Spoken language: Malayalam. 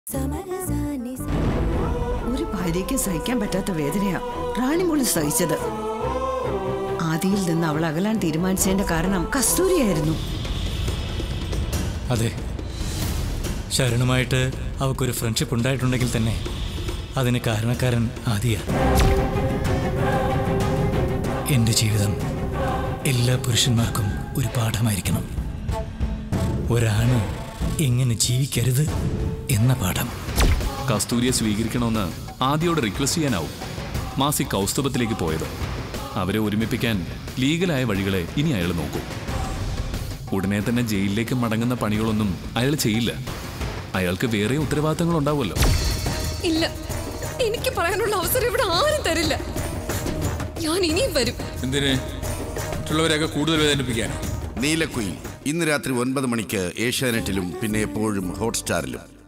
ഒരു ഭാര്യയ്ക്ക് സഹിക്കാൻ പറ്റാത്ത വേദനയാ റാണിമോള് സഹിച്ചത് ആദിയിൽ നിന്ന് അവൾ അകലാൻ തീരുമാനിച്ചതിന്റെ കാരണം കസ്തൂരിയായിരുന്നു അതെ ശരണുമായിട്ട് അവൾക്കൊരു ഫ്രണ്ട്ഷിപ്പ് ഉണ്ടായിട്ടുണ്ടെങ്കിൽ തന്നെ അതിന് കാരണക്കാരൻ ആദിയ എൻ്റെ ജീവിതം എല്ലാ പുരുഷന്മാർക്കും ഒരു പാഠമായിരിക്കണം ഒരാണ് എങ്ങനെ ജീവിക്കരുത് എന്ന പാഠം കസ്തൂരിയെ സ്വീകരിക്കണമെന്ന് ആദ്യയോട് റിക്വസ്റ്റ് ചെയ്യാനാവും മാസി കൗസ്തുഭത്തിലേക്ക് പോയത് അവരെ ഒരുമിപ്പിക്കാൻ ലീഗലായ വഴികളെ ഇനി അയാൾ നോക്കൂ ഉടനെ തന്നെ ജയിലിലേക്ക് മടങ്ങുന്ന പണികളൊന്നും അയാൾ ചെയ്യില്ല അയാൾക്ക് വേറെ ഉത്തരവാദിത്തങ്ങൾ ഉണ്ടാവുമല്ലോ ഇല്ല എനിക്ക് പറയാനുള്ള അവസരം ഇവിടെ ആരും തരില്ല ഞാൻ ഇനിയും വരും എന്തിന് മറ്റുള്ളവരെയൊക്കെ കൂടുതൽ വേദനിപ്പിക്കാനോ നീലക്കുയിൽ ഇന്ന് രാത്രി ഒൻപത് മണിക്ക് ഏഷ്യാനെറ്റിലും പിന്നെ എപ്പോഴും ഹോട്ട്സ്റ്റാറിലും